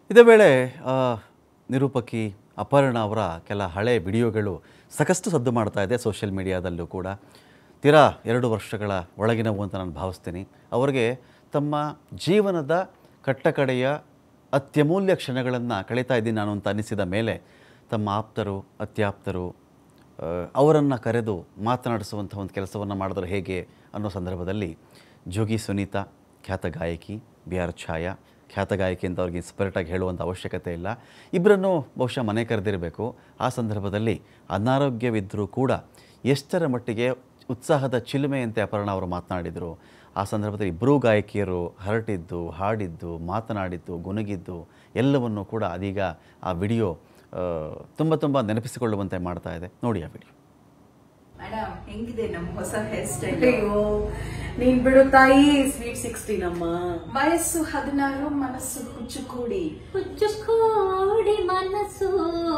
ಇದೇ ವೇಳೆ ಆ, ನಿರೂಪಕಿ ಅಪರ್ಣ ಅವರ ಕೆಲ ಹಳೆ ವಿಡಿಯೋಗಳು ಸಾಕಷ್ಟು ಸದ್ದು ಮಾಡ್ತಾ ಇದೆ ಸೋಷಿಯಲ್ ಮೀಡಿಯಾದಲ್ಲೂ ಕೂಡ ತೀರಾ ಎರಡು ವರ್ಷಗಳ ಒಳಗಿನವು ಅಂತ ನಾನು ಭಾವಿಸ್ತೀನಿ ಅವರಿಗೆ ತಮ್ಮ ಜೀವನದ ಕಟ್ಟಕಡೆಯ ಅತ್ಯಮೂಲ್ಯ ಕ್ಷಣಗಳನ್ನು ಕಳೀತಾ ಇದ್ದೀನಿ ನಾನು ಅಂತ ಅನಿಸಿದ ಮೇಲೆ ತಮ್ಮ ಆಪ್ತರು ಅತ್ಯಾಪ್ತರು ಅವರನ್ನು ಕರೆದು ಮಾತನಾಡಿಸುವಂಥ ಒಂದು ಕೆಲಸವನ್ನು ಮಾಡಿದ್ರೆ ಹೇಗೆ ಅನ್ನೋ ಸಂದರ್ಭದಲ್ಲಿ ಜೋಗಿ ಸುನೀತಾ ಖ್ಯಾತ ಗಾಯಕಿ ಬಿ ಆರ್ ಛಾಯಾ ಖ್ಯಾತ ಗಾಯಕಿ ಅಂತ ಅವ್ರಿಗೆ ಸಪರೇಟಾಗಿ ಹೇಳುವಂಥ ಅವಶ್ಯಕತೆ ಇಲ್ಲ ಇಬ್ಬರನ್ನು ಬಹುಶಃ ಮನೆ ಕರೆದಿರಬೇಕು ಆ ಸಂದರ್ಭದಲ್ಲಿ ಅನಾರೋಗ್ಯವಿದ್ದರೂ ಕೂಡ ಎಷ್ಟರ ಮಟ್ಟಿಗೆ ಉತ್ಸಾಹದ ಚಿಲುಮೆಯಂತೆ ಅಪರ್ಣ ಅವರು ಮಾತನಾಡಿದರು ಆ ಸಂದರ್ಭದಲ್ಲಿ ಇಬ್ಬರೂ ಗಾಯಕಿಯರು ಹರಟಿದ್ದು ಹಾಡಿದ್ದು ಮಾತನಾಡಿದ್ದು ಗುನುಗಿದ್ದು ಎಲ್ಲವನ್ನು ಕೂಡ ಅದೀಗ ಆ ವಿಡಿಯೋ ತುಂಬ ತುಂಬ ನೆನಪಿಸಿಕೊಳ್ಳುವಂತೆ ಮಾಡ್ತಾ ಇದೆ ನೋಡಿ ಆ ವಿಡಿಯೋ ಮೇಡಮ್ ಹೆಂಗಿದೆ ನಮ್ ಹೊಸ ಹೇರ್ ಸ್ಟೈಲ್ ಅಯ್ಯೋ ನೀನ್ ಬಿಡು ತಾಯಿ ಸ್ವೀಟ್ ಸಿಕ್ಸ್ಟೀನ್ ಅಮ್ಮ ವಯಸ್ಸು ಹದಿನಾರು ಮನಸ್ಸು ಹುಚ್ಚು ಕೂಡಿ ಹುಚ್ಚುಕೋಡಿ ಮನಸ್ಸು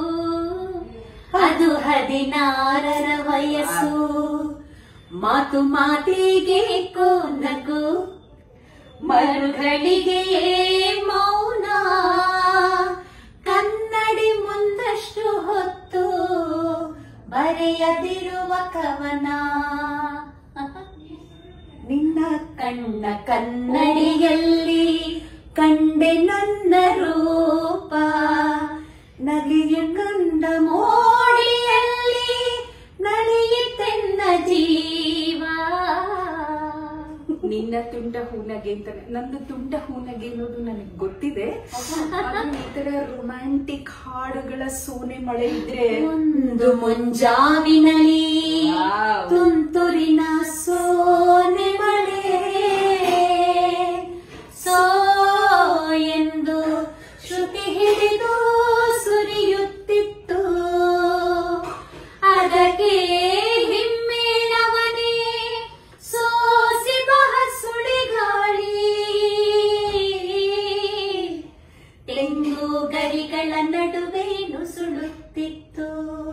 ಅದು ಹದಿನಾರರ ವಯಸ್ಸು ಮಾತು ಮಾತಿಗೆ ಕೋನಗು ಮರುಗಳಿಗೆ ಮೌನ ಕನ್ನಡಿ ಮುಂದಷ್ಟು ಹೊತ್ತು ಬರೆಯದಿರುವ ಕವನ ನಿನ್ನ ಕಣ್ಣ ಕನ್ನಡಿಯಲ್ಲಿ ಕಂಡೆ ನನ್ನ ರೂಪ ನಗೆಯ ಕಂಡ ಮೋಡಿಯಲ್ಲಿ ನಡೆಯುತ್ತೆನ್ನ ಜೀವ ನಿನ್ನ ತುಂಡ ಹೂನಗೆ ಅಂತ ನಂದು ತುಂಡ ಹೂನಗೆ ಅನ್ನೋದು ನನಗೆ ಗೊತ್ತಿದೆ ಆದ್ರೆ ಈ ತರ ರೊಮ್ಯಾಂಟಿಕ್ ಹಾಡುಗಳ ಸೋನೆ ಮಳೆ ಇದ್ರೆ ಒಂದು ಮುಂಜಾವಿನಲಿ Wow. ತುಂತುರಿನ ಸೋನೆ ಮಳೆ ಸೋ ಎಂದು ಶ್ರುತಿ ಹಿಡಿದು ಸುರಿಯುತ್ತಿತ್ತು ಅದಕ್ಕೆ ಹಿಮ್ಮೇಳವನೇ ಸೋಸಿ ಬಹ ಸುಳಿಗಾಳಿ ತೆಂಗು ಗರಿಗಳ ನಡುವೆ ನುಸುಳುತ್ತಿತ್ತು